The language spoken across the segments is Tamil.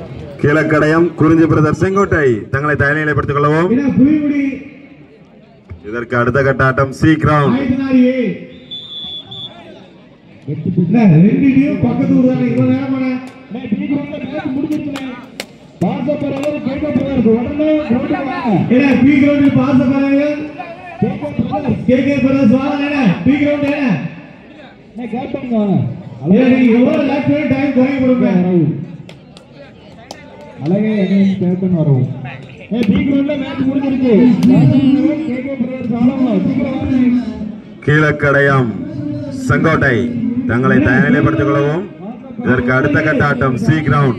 கீழக்கடையம் குறிஞ்சி பிரதர் செங்கோட்டை தங்களை தயாரிலைப்படுத்திக் கொள்ளவும் ஏன்னா புலிமுடி இதற்கு அடுத்த கட்ட ஆட்டம் சி கிரவுண்ட் ஆயிரத்தி ஏ என்ன, ரெண்டு டீம் பக்கத்து ஊர் தானே இவ்வளவு நேரமான ஏன்னா பி கிரவுண்டில் பாச பறவைகள் கே கே பிரதர்ஸ் வாங்க என்ன பி கிரவுண்ட் என்ன ஏன்னா, நீங்க எவ்வளவு லேட் பண்ணி டைம் குறைய கொடுங்க அழகே என்னையும் கேப்டன் வரவும் ஏ பி கிரவுண்ட்ல மேட்ச் முடிஞ்சிருச்சு கேகே பிரதர்ஸ் ஆடணும் சீக்கிரம் வாங்க கீழக்கடையம் செங்கோட்டை தங்களை தயாரிலைப்படுத்திக் கொள்ளவும் இதற்கு அடுத்த கட்ட ஆட்டம் சி கிரவுண்ட்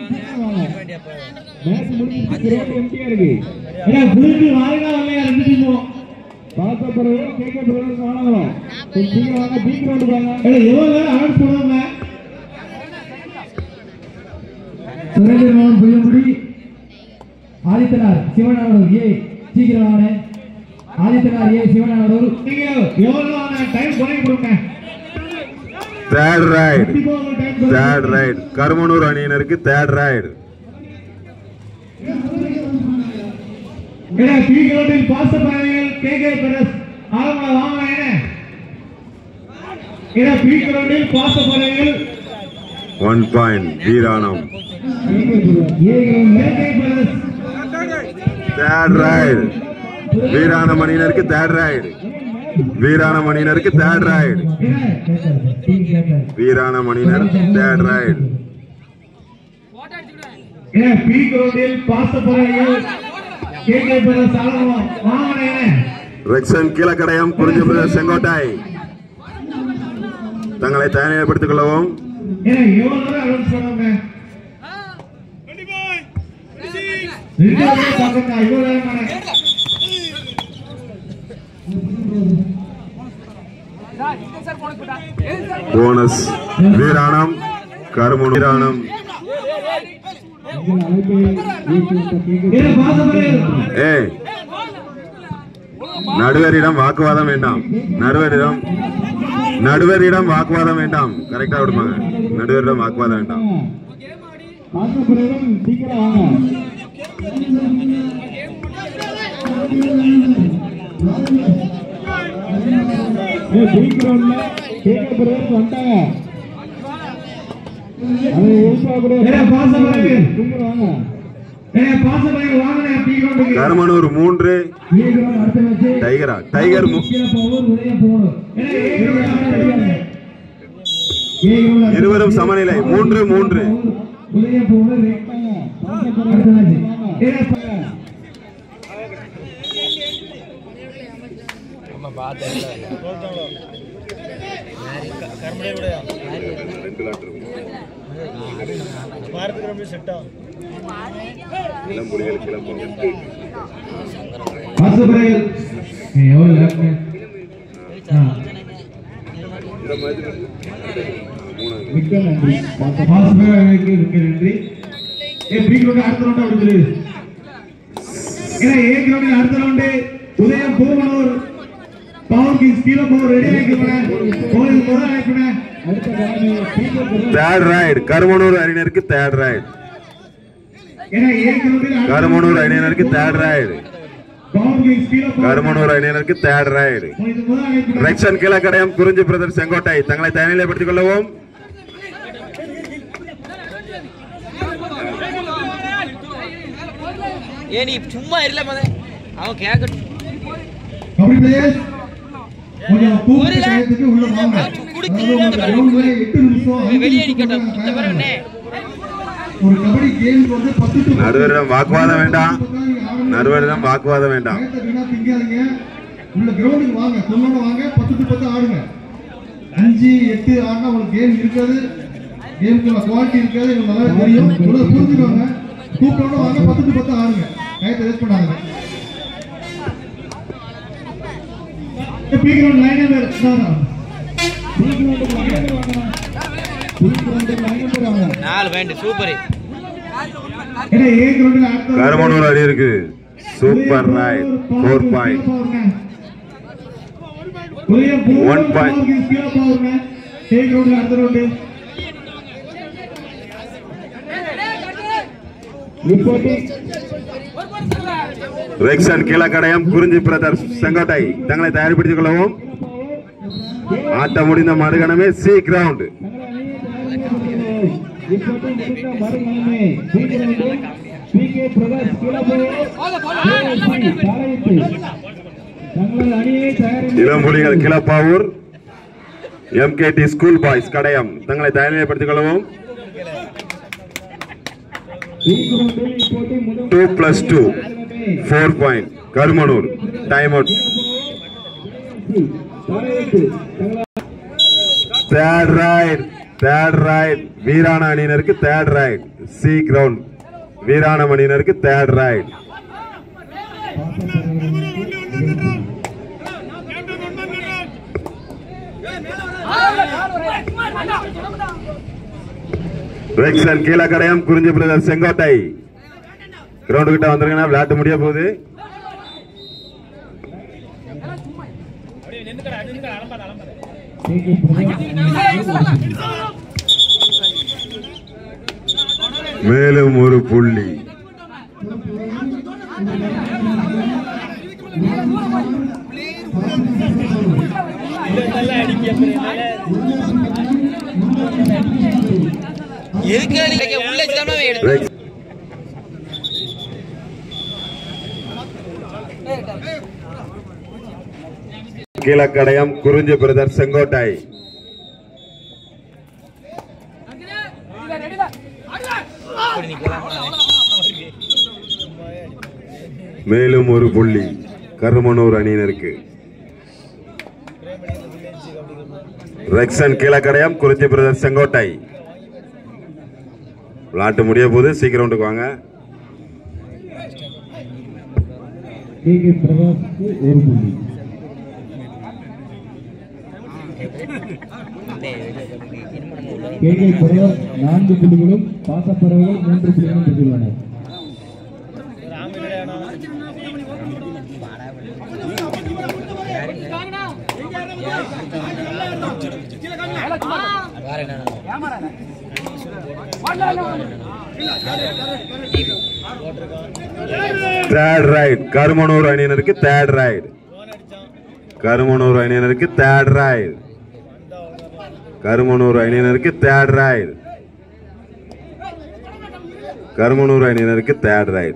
மேட்ச் முடிஞ்சிருச்சு கிரவுண்ட் எம்டியா இருக்கு ஏன்னா புலிமுடி வாங்க வரலையா ரெண்டு டீமும் பாச பிரதர்ஸ் கேகே பிரதர்ஸ் ஆடணும் கொஞ்சம் சீக்கிரம் வாங்க பி கிரவுண்ட் வாங்க ஏன்னா எவ்வளவு நேரம் அனௌன்ஸ் பண்ணுவாங்க சுரேந்திரமோகன் புலிமுடி ஆதித்தனார் சிவனானூர் ஏ சீக்கிரமான ஆதித்தனார் ஏ சிவனானூர் நீங்க எவ்வளவு டைம் குறைய கொடுங்க தேர்ட் ரைட் கண்டிப்பா ஒரு டைம் குறைய தேர்ட் ரைட் கருமனூர் அணியினருக்கு தேர்ட் ரைட் ஏன்னா பி கிரவுண்டில் பாச பறவைகள் கே கே பிரஸ் ஆரம்பம் வாங்க என்ன ஏன்னா பி கிரவுண்டில் பாச பறவைகள் one point Veeranam A ground K K bros third raid Veeranam அணியினருக்கு தேர்ட் ரைட் வீராணம் அணியினருக்கு தேர்ட் ரைட் வீராணம் அணியினர் தேர்ட் ரைட் ஏன்னா பி கிரவுண்டில் பாச பறவைகள் கே கே பிரஸ் ஆரம்பம் வாங்க என்ன ரெக்ஸன் கீழக்கடையம் குறிஞ்சி பிரதேச செங்கோட்டை தங்களை தயாரிப்படுத்திக் கொள்ளவும் ஏன்னா எவ்வளவு நேரம் அனௌன்ஸ் பண்ணுவாங்க ரெண்டாவது பக்கத்தா இவ்வளவு நேரமான போனஸ் வீராணம் கருமன் வீராணம் உங்கள் அழைப்பை ஏற்றுவிட்ட கேகே ஏன்னா பாச பறவைகள் ஏய் நடுவரிடம் வாக்குவாதம் வேண்டாம் நடுவரிடம் நடுவரிடம் வாக்குவாதம் வேண்டாம் கரெக்டா விடுப்பாங்க நடுவரிடம் வாக்குவாதம் வேண்டாம் பாச பிரதர்ஸ் சீக்கிரம் வாங்க ஏ பி கிரவுண்ட்ல கேகே பிரதர்ஸ் வந்துட்டாங்க அதை ஏசுவா ஏன்னா பாச பறவைகள் சீக்கிரம் வாங்க ஏன்னா பாச பறவைகள் வாங்க பி கிரவுண்டுக்கு கருமனூர் மூன்று ஏ கிரவுண்ட் அடுத்த மேட்ச் டைகரா டைகர் மு- கீழே போகும் உதயம் போகணும் ஏன்னா ஏ கிரவுண்ட் அடுத்த match. ஏ கிரவுண்ட் அடுத்த இருவரும் match. சமநிலை மூன்று மூன்று உதயம் போகணும் அடுத்த மேட்ச் ஏன்னா பாசப்பறைகள் எவ்வளவு லேப்ங்க மிக்க நன்றி பாச பாசப்பறைகளுக்கு மிக்க நன்றி ஏ பி கிரவுண்ட் அடுத்த ரவுண்ட் அப்படி சொல்லு ஏன்னா ஏ கிரவுண்ட் அடுத்த ரவுண்டு உதயம் பூமனூர் பவர் கிங்ஸ் கீழே போக ரெடி ஆகிக்கிறேன் போலீஸ் முறை அனுப்பினேன் அடுத்த கடமை KK brothers third raid Karumanur அணியினருக்கு தேர்ட் ரைட் ஏன்னா ஏ கிரவுண்டில் கருமனூர் அணியினருக்கு தேர்ட் ரைட் பவர் கிங்ஸ் கீழே போக கருமனூர் அணியினருக்கு தேர்ட் ரைட் போலீஸ் முறை அனுப்பினேன் ரெக்ஷன் கீழக்கடையம் குறிஞ்சி பிரதர் செங்கோட்டை தங்களை தயாரிலைப்படுத்திக் கொள்ளவும் ஏ நீ சும்மா இருல மத அவன் கேட்கட்டும் கபடி பிளேயர்ஸ் கொஞ்சம் கூப்பிட்டு ஊரில டயத்துக்கு உள்ள வாங்க அவன் குடுத்து அதாவது இந்த ஒரு ground ல எட்டு நிமிஷம் அஞ்சு வெளியே நிமிஷம் நிக்கட்டும் தான் இந்த பாரு அண்ணே ஒரு கபடி கேம் வந்து பத்து to பத்து. நடுவரிடம் வாக்குவாதம் வேண்டாம் நடுவரிடம் வாக்குவாதம் வேண்டாம் டயத்தை வீணா திங்காதீங்க உள்ள கிரவுண்டுக்கு வாங்க சொல்லோட வாங்க பத்து டு பத்து ஆடுங்க அஞ்சு எட்டு ஆடினா உங்களுக்கு கேம் இருக்காது கேமுக்குள்ள குவாலிட்டி இருக்காது உங்களுக்கு நல்லா தெரியும் உள்ள புரிஞ்சுக்கோங்க கூப்பிட்டோட வாங்க பத்து டு பத்து ஆடுங்க டயத்தை வேஸ்ட் பண்ணாங்க பி கிரவுண்ட் லைன் பி கிரவுண்டுக்கு லைன் வாங்க பி கிரவுண்டுக்கு லைன் வாங்க நாலு பாயிண்ட் சூப்பர் ஏன்னா ஏ கிரவுண்டில் அடுத்த கருமனூர் அணி இருக்கு super raid four point One point. இப்போட்டி ரெக்ஸன் கீழக்கடையம் குறிஞ்சி பிரதர்ஸ் செங்கோட்டை தங்களை தயார்படுத்திக் கொள்ளவும் ஆட்டம் முடிந்த மறுகணமே சி கிரவுண்ட் இப்போட்டி முடிந்த மறுகணமே சீக்கிரம் பிகே பிரகாஷ் கிளப்பவர் தங்கள் அணியை தயாரித்து Ilampuligal Keelapavoor MKD school boys Kadayam தங்களை தயார்நிலைப்படுத்திக் கொள்ளவும் சீக்கிரம் இப்போட்டி முதல் two plus two four point Karumanur time out தயாரித்து தங்கள் third right third raid Veerana அணியினருக்கு third right C ground Veerana அணியினருக்கு தேர்ட் ரைட் ரெக்ஸன் கீழக்கடையம் குறிஞ்சி பிரதர் செங்கோட்டை கிரவுண்ட் கிட்ட வந்துருங்கன்னா விளையாட்டு முடிய போகுது பிகே பிரகாஷ் மேலும் ஒரு புள்ளி எதுக்கு அடிக்க உள்ள வச்சுதானே அவன் எடுத்து ரெக்ஸ் கீழக்கடையம் குறிஞ்சி பிரதர் செங்கோட்டை அப்படி நிக்கலாம் மேலும் ஒரு புள்ளி கருமனூர் அணியினருக்கு ரெக்ஸன் கீழக்கடையம் குறிஞ்சி பிரதர் செங்கோட்டை விளையாட்டு முடிய போது சீக்கிரம் வீட்டுக்கு வாங்க பிகே பிரகாஷ்க்கு ஒரு புள்ளி கேகே பிரகாஷ் நான்கு புள்ளிகளும் பாசப்பறவைகள் மூன்று புள்ளிகளும் பெற்றுள்ளனர் வேற என்ன தேர்ட் ரைட் கருமனூர் அணியினருக்கு தேர்ட் ரைட் கருமனூர் அணியினருக்கு தேர்ட் ரைட் கருமனூர் அணியினருக்கு தேர்ட் ரைட் கருமனூர் அணியினருக்கு தேர்ட் ரைட்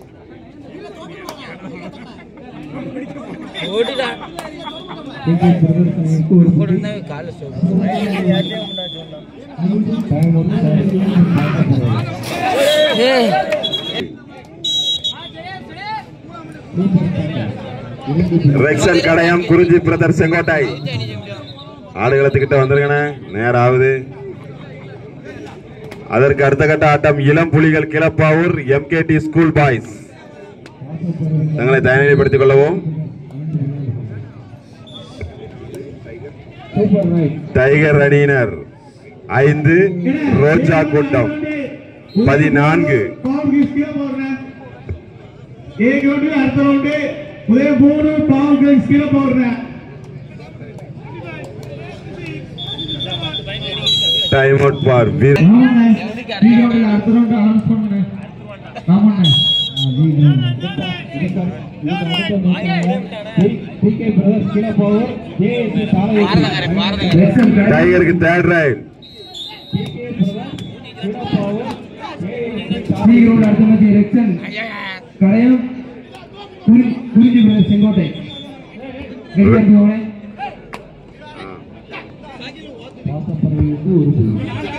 ஓடுடா கேகே பிரகாஷ் அணிக்கு ஒரு புள்ளி போட்டு கால சொல்லு டைம் அவுட் பாசப்பறவைகள் ஏய் இரண்டு புள்ளி ரெக்ஸன் கடையம் குறிஞ்சி பிரதர் செங்கோட்டை ஆடுகளத்துக்கிட்ட வந்துருங்கண்ணே நேரம் ஆகுது அதற்கு அடுத்த கட்ட ஆட்டம் இளம் புலிகள் கிளப்பாவூர் எம்கேடி ஸ்கூல் பாய்ஸ் தங்களை தயாரிப்படுத்திக் கொள்ளவும் சூப்பர் ரைட் டைகர் அணியினர் ஐந்து ரோஜா கூட்டம் பதினான்கு பாவம் கீழே போடுறேன் ஏ கிரவுண்டு அடுத்த ரவுண்டு ஒரே மூணு பாவம் கீழே போடுறேன் டைம் அவுட் ஃபார் வீர் அடுத்த ரவுண்டு அனௌன்ஸ் பண்ணுங்க ஆமாண்ணே பிகே பிரகாஷ் கீழே போவர் ஜேஎஸ்சி பாரதக்காரன் பாரதக்காரன் டைகருக்கு தேர்ட் ரைட் பிகே பிரகாஷ் கீழே போவர் ஜேஎஸ்சி சீக்கிரம் அடுத்த மேட்ச் எலெக்ஷன் கடையம் குறி- குறிஞ்சி பிரதேச செங்கோட்டை ரெடி ஆகிடுவோம் பாசப்பறவைகளுக்கு ஒரு புள்ளி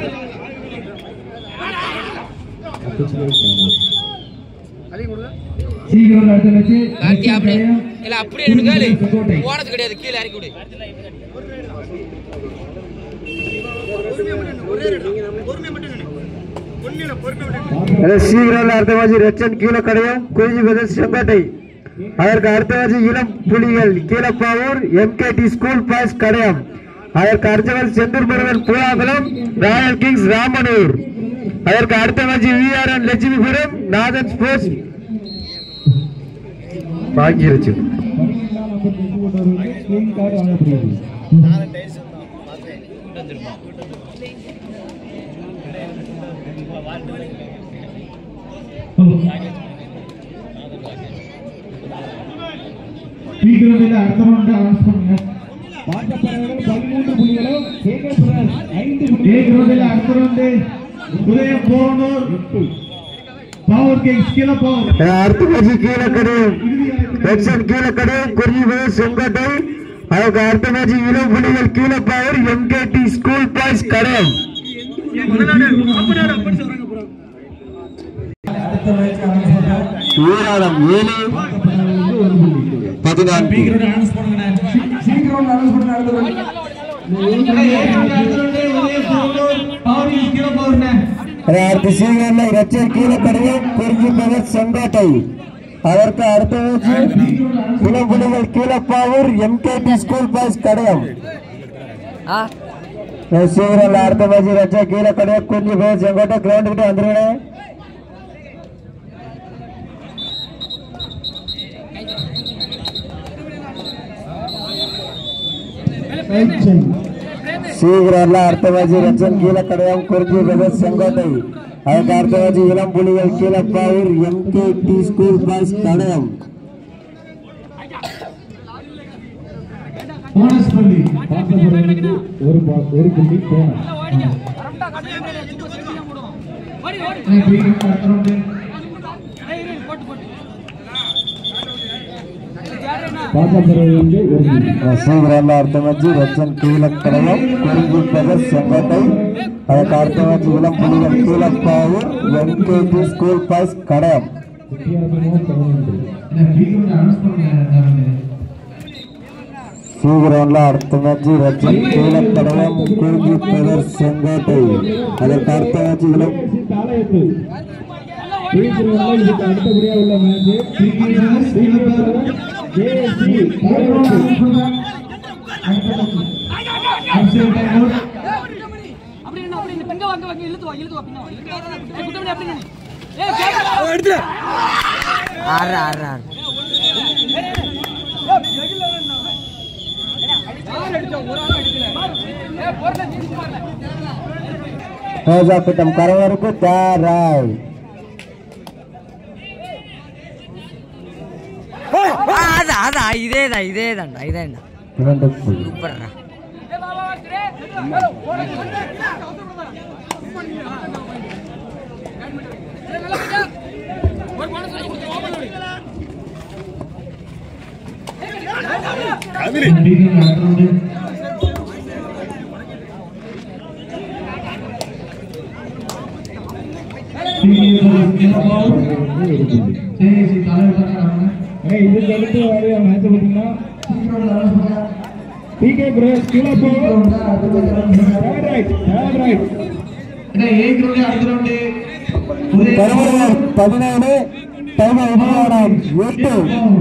சீக்கிரம் அடுத்த மேட்ச் கார்த்தி அப்படியே கடையம் இல்ல அப்படியே நின்னு கேளு செங்கோட்டை போனது கிடையாது கீழே இறக்கி விடு சீக்கிரம் அடுத்த மேட்ச் ரெச்சன் கீழே கடையும் குறிஞ்சி பிரதேஷ் செங்கோட்டை அதற்கு அடுத்த மேட்ச் இளம் புலிகள் கீழப்பாவூர் எம்கேடி ஸ்கூல் பாஸ் கடையம் அதற்கு அடுத்த match Senthur Murugan Poolangulam royal kings Ramanur அதற்கு அடுத்த match VRN Lakshmipuram Nathan sports பாக்கியிருச்சு பனிரெண்டாம் நம்பர் வெற்றி கொண்டவர்களுக்கு ஸ்கிரீன் கார்டு வழங்கப்படுகிறது பி கிரவுண்டில் அடுத்த ரவுண்டு அனௌன்ஸ் பண்ணுங்க பாக்கப்பறவைகள் பதிமூன்று புள்ளிகளும் கேகே பிரதர்ஸ் ஐந்து ஏ புள்ளிகளும் கிரவுண்டில் அடுத்த round Udhayam Ponnur power kings கீழே பவர் அடுத்த மேட்ச் கீழே கடையும் எக்ஸன் கீழே கடையும் குறிஞ்சி செங்கோட்டை அதுக்கு அடுத்த மேட்ச் இளம் புலிகள் கீழே பவர் எம்கேடி ஸ்கூல் பாய்ஸ் கடையம் வீராளம் ஏழு பதினான்கு சீக்கிரம் அனௌன்ஸ் பண்ண அடுத்த அடுத்த சீக்கிரம் இரட்டை கீழே கடையும் குறிஞ்சி பகத் செங்கோட்டை அதற்கு அடுத்த மேட்ச் இளம் புலிகள் Keezhapavur MKD school boys Kadayam சீக்கிரம் அடுத்த மேட்ச் இரட்டை கீழே கடையும் குறிஞ்சி பகத் செங்கோட்டை கிரவுண்ட் கிட்ட வந்துருவேன் சீக்கிரம் எல்லாம் அடுத்த மேட்ச் ரச்சன் கீழே கடையாம் குறிஞ்சி பிரதேஷ் செங்கோட்டை அதுக்கு அடுத்த மேட்ச் இளம் புலிகள் Keezhapavur MK D school boys Kadayam bonus பள்ளி பாக்கப்பறவைகளுக்கு ஒரு பா- ஒரு புள்ளி போனஸ் பி கிரவுண்ட் அடுத்த ரவுண்டு பாக்கப்பறவைகளுக்கு ஒரு புள்ளி சீக்கிரம் எல்லாம் அடுத்த மேட்ச் ரச்சன் கீழே கடையாம் குறிஞ்சி பிரதேஷ் செங்கோட்டை அதுக்கு அடுத்த மேட்ச் இளம் புலிகள் Keezhapavur MK D school boys Kadayam வித்தியாசமோ பதினொன்று பி கிரவுண்ட் அனௌன்ஸ் பண்ணுங்க சீக்கிரம்ல அடுத்த மேட்ச் ரச்சன் கீழே கடையாம் குறிஞ்சி பிரதேஷ் செங்கோட்டை அதற்கு அடுத்த மேட்ச் இளம் கேஎஸ்சி தாளையத்து பேசுறவங்க இதுக்கு அடுத்தபடியா உள்ள மேட்ச் கேஎஸ்சி தாளையத்து அபிஷேக் டைமர் அப்படி என்ன அப்படி பிங்க வாங்க வாங்க இழுத்து வா இழுத்து வா பின்ன வா இழுத்து வா ஏய் குட்டமணி அப்படி நின்னு ஏய் கேக்க எடுத்து ஆறு ஆறு ஆறு யார் அடிச்சா ஒரு ஆள் அடிக்கல ஏய் போறல நீ போறல ரோஜாப்பட்டம் கரவருக்கு தயாராய் అదా అదా ఇదేదా ఇదేదండ ఇదేండ இரண்டு புள்ளி సూపర్ రా ஏய் வா வா வா திரே ஹலோ ஓட ஒரு மனசு வச்சு ஓபன் பண்ணு பி கிரவுண்ட் அடுத்த ரவுண்டு சேசி தலைவர் பண்ணாங்க ஏய், இதுக்கு அடுத்து வரைய மேட்ச் பார்த்தீங்கன்னா பிகே பிரதர்ஸ் கீழே போகும் third right third right A ground அடுத்த ரவுண்டு கரவரவர் பதினேழு டைம் உபயோகம் எட்டு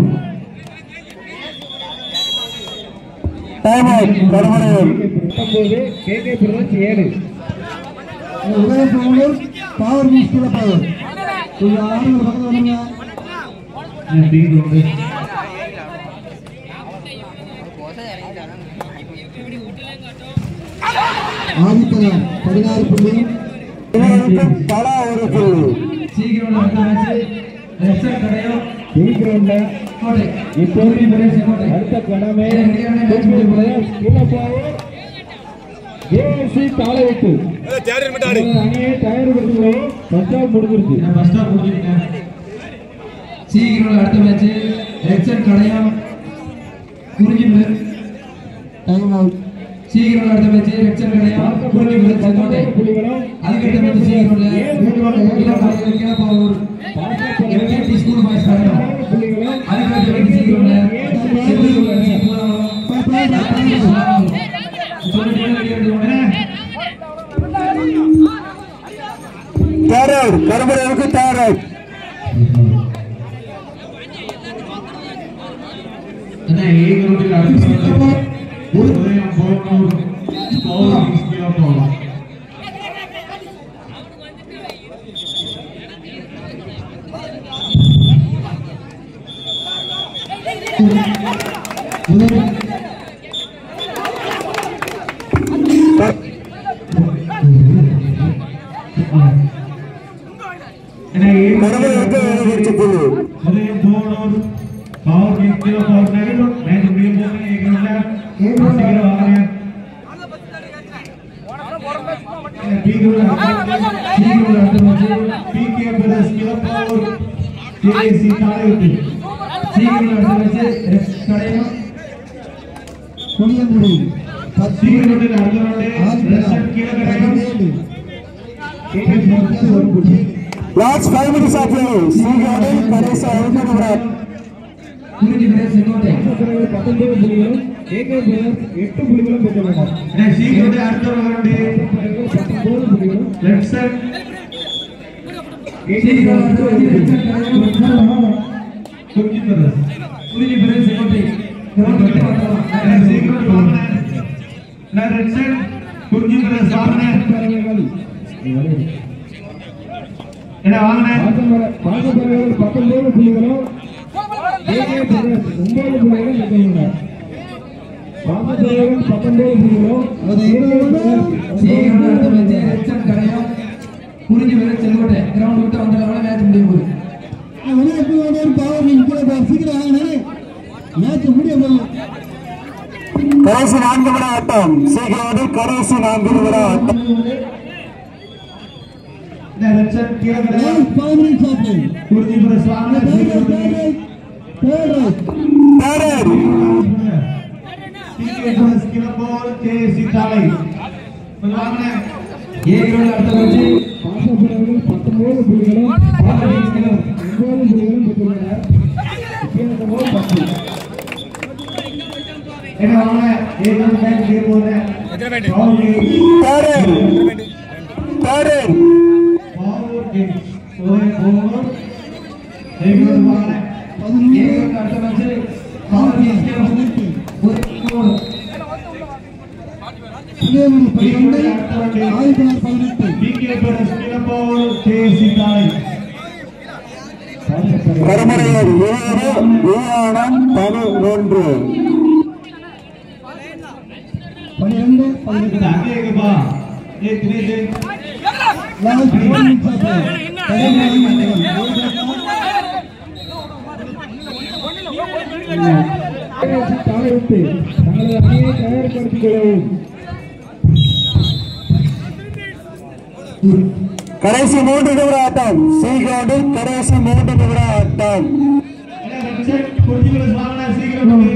டைம் அவுட் கரவரவர் பத்தொன்பது கேகே பிரதர்ஸ் ஏழு உதயபூர் பவர் மிஸ் கீழே பவர் கொஞ்சம் ஆளுங்க பக்கத்தில் வந்துருங்க பி கிரவுண்ட் ஆதித்தனர் பதினாறு புள்ளி இவர்களுக்கு தலா ஒரு புள்ளி சீக்கிரம் அடுத்த மேட்ச் லெஃப்ட் கடையும் பி கிரவுண்ட்ல கோட்டை இப்போ அடுத்த கடமை கேகே பிரதர்ஸ் கீழே போகும் ஏஎஸ்சி தாளையத்து அணியை தயார்படுத்துகிறோம் ஃபர்ஸ்ட் ஆஃப் முடிஞ்சிருச்சு நான் ஃபர்ஸ்ட் ஆஃப் முடிச்சிட்டேன் சீக்கிரம் அடுத்த மேட்ச் லெஃப்ட் கடையும் குறிஞ்சி டைம் அவுட் சீக்கிரம் அடுத்த மேட்ச் லெஃப்ட் கடையும் குறிஞ்சி செங்கோட்டை புள்ளிகளும் அதுக்கடுத்த மேட்ச் சீக்கிரம் கீழப்பாவூர் எம்கேடி ஸ்கூல் பாய்ஸ் கடையும் புள்ளிகளும் அதுக்கடுத்த மேட்ச் சீக்கிரம் தேரர் கரவரவுக்கு தேரர் கரவரவுக்கு ஏழு புள்ளி पावर के किलो पावर नेगेटिव मैच முடியும் போது एक घंटा சீக்கிரம் வாங்க பி கிரவுண்ட் சி கிரவுண்ட் அடுத்த match PK brothers kilo power KC தாளையுட்டி சி கிரவுண்ட் அடுத்த மேட்ச் ரெஸ் கடையம் கொடியங்குடி சி கிரவுண்ட் அடுத்த ரவுண்ட் ரெஸ் கீழ Kadayam last five minutes of play சீக்கிரம் கடைசி ஐந்து நிமிடம் குறிஞ்சி பிரதர்ஸ் செங்கோட்டை பத்தொன்பது புள்ளிகளும் ஏகே பிரதர்ஸ் எட்டு புள்ளிகளும் பெற்றுள்ளனர் சி கிரவுண்ட் அடுத்த ரவுண்ட் பத்தொன்பது புள்ளிகளும் left side AK brothers Kurinji brothers Kurinji brothers Sengottai சீக்கிரம் வாங்க நான் ரெட் சைடு குறிஞ்சி பிரதர்ஸ் வாங்க என்ன வாங்கினேன் பாசப்பறவைகள் பத்தொன்பது புள்ளிகளும் ஏகே பிரதர்ஸ் ஒன்பது புள்ளிகளும் பெற்றுள்ளனர் பாசப்பறவைகள் பத்தொன்பது புள்ளிகளும் குறிஞ்சி வரை செல்வோட்டை கிரவுண்ட் விட்டு வந்தவங்க மேட்ச் முடியும் போது கடைசி நான்கு நிமிட ஆட்டம் சீக்கிரம் கடைசி நான்கு நிமிட ஆட்டம் இந்த ரெட் சைடு கீழே கிடையாது குறிஞ்சி பிரதர்ஸ் வாங்க தேர்ட் சீக்கிரம் பிரதர்ஸ் கீழே போல் கேசி தாளை வாங்கினேன் ஏ கிரவுண்ட் அடுத்த மேட்ச் பாசப்பறவைகள் பத்தொன்பது புள்ளிகளும் ஒன்பது புள்ளிகளும் பெற்றுள்ளனர் வித்தியாசமோ பத்து என்ன வாங்க ஏழு மேட்ச் கீழே போறேன் third third power game over over ஏழு வாங்க ஏ கிரவுண்ட் அடுத்த மேட்ச் பவர் கேம் ஒரு கோல் பிகே பிரதர்ஸ் கீழே போல் கேசி தாளை கருமறையர் ஏழு வியானம் பதினொன்று பன்னிரண்டு பதினெட்டு आगे के बा एक minute last four minutes of கடைசி தாளையிட்டு தங்களது அணியை தயார்படுத்திக் கொள்ளவும் கடைசி மூன்று நிமிட ஆட்டம் சீக்கிரம் கடைசி மூன்று நிமிட ஆட்டம் कुर्सी पर सामने सीக்கிரம் போங்க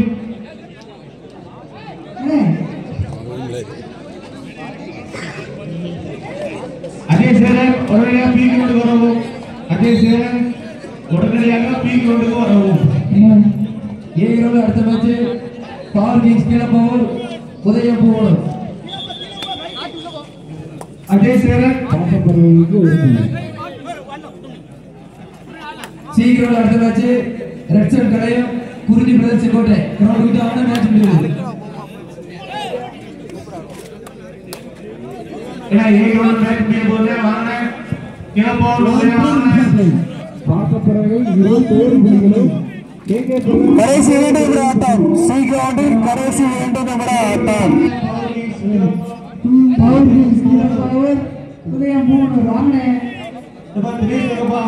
ಅದೇ ಸೇರನ್ ಒಡನೆಯ ಪಿ ಗ್ರೌಂಡ್ ಬರವು ಅದೇ ಸೇರನ್ ಒಡನೆಯಾಗ ಪಿ ಗ್ರೌಂಡ್ ಬರವು ஏ கிரவுண்ட் அடுத்த மேட்ச் பவர் கிங்ஸ் கீழே பவர் உதயம் போகணும் ಅದೇ ಸೇರನ್ பாசப்பறவைகளுக்கு ஒரு புள்ளி சி கிரவுண்ட் அடுத்த மேட்ச் ரெட் சைட் கடையும் குறிஞ்சி பிரதர்ஸ் செங்கோட்டை கிரவுண்ட் விட்டு அவன மேட்ச் முடியும் ஏன்னா ஏ கிரவுண்ட் மேட்ச் முடிய போதே வாங்க கீழே போக வாங்க பாசப்பறவைகள் இருபத்தோரு புள்ளிகளும் கேகே பிரதர்ஸ் கடைசி இரண்டு நிமிட ஆட்டம் சீக்கிரம் கடைசி இரண்டு நிமிட ஆட்டம் பவர் கிங்ஸ் பவர் உதயம் மூணு வாங்கினேன் இப்ப திடீர்னு பா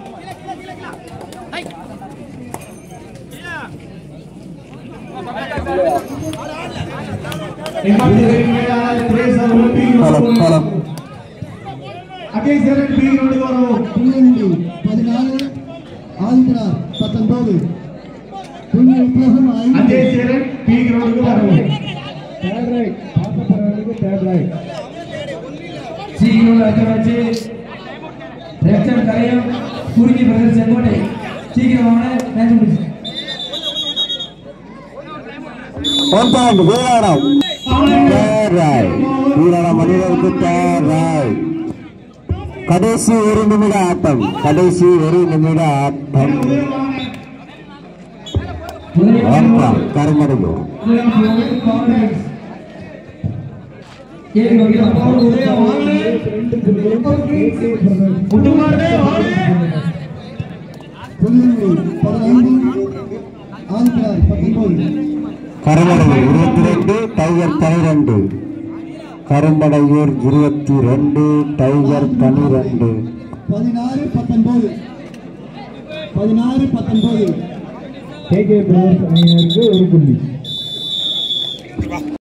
பலம் பலம் ಅದೇ ಸೇರನ್ ಪಿ ಗ್ರೌಂಡ್ ಬರವು புள்ளியண்டி பதினாலு ஆந்திரார் பத்தொன்பது புள்ளி வித்தியாசம் ಅದೇ ஐந்து ಸೇರನ್ ಪಿ ಗ್ರೌಂಡ್ ಬರವು தேர்ட் ரைட் பாசப்பறவைகளுக்கு தேர்ட் ரைட் சி கிரவுண்ட் அடுத்த மேட்ச் ரெட் சைட் கடையும் குறிஞ்சி பிரதர்ஸ் செங்கோட்டை சீக்கிரம் வாங்க மேட்ச் முடிச்சு ஒன்றாண்டு வீராணம் தேராய் வீராணம் மனிதருக்கு தேராய் கடைசி ஒரு நிமிட ஆட்டம் கடைசி ஒரு நிமிட ஆட்டம் ஒன்றாம் கருமடையும் ஏ கிரவுண்ட் பவர் உதயம் வாங்க ரெண்டு புள்ளிகளும் கேகே பிரதர்ஸ் புள்ளியண்டி பதினைந்து ஆந்திரார் பத்தொன்பது கருமடையூர் இருபத்தி ரெண்டு டைகர் பனிரெண்டு கரும்படையூர் இருபத்தி ரெண்டு டைகர் பனிரெண்டு பதினாறு பத்தொன்பது பதினாறு பத்தொன்பது கே கே பிரதர்ஸ் அணியினருக்கு ஒரு புள்ளி